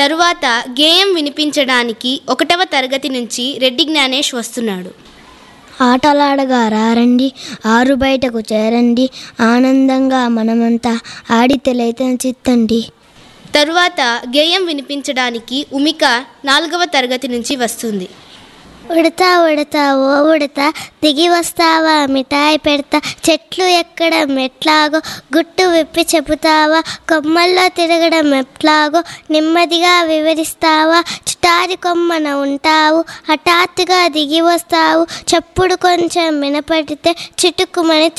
తరువాత గేయం వినిపించడానికి ఒకటవ తరగతి నుంచి రెడ్డి జ్ఞానేష్ వస్తున్నాడు ఆటలాడగా రారండి ఆరు బయటకు చేరండి ఆనందంగా మనమంతా ఆడితెలైతే చిత్తండి తరువాత గేయం వినిపించడానికి ఉమిక నాలుగవ తరగతి నుంచి వస్తుంది ఉడతా ఉడతా ఓ ఉడతా దిగి వస్తావా మిఠాయి పెడతా చెట్లు ఎక్కడం ఎట్లాగో గుట్టు విప్పి చెబుతావా కొమ్మల్లో తిరగడం ఎట్లాగో నెమ్మదిగా వివరిస్తావా చుటారి కొమ్మన ఉంటావు హఠాత్తుగా దిగి వస్తావు చప్పుడు కొంచెం వినపడితే చిటుక్కుమని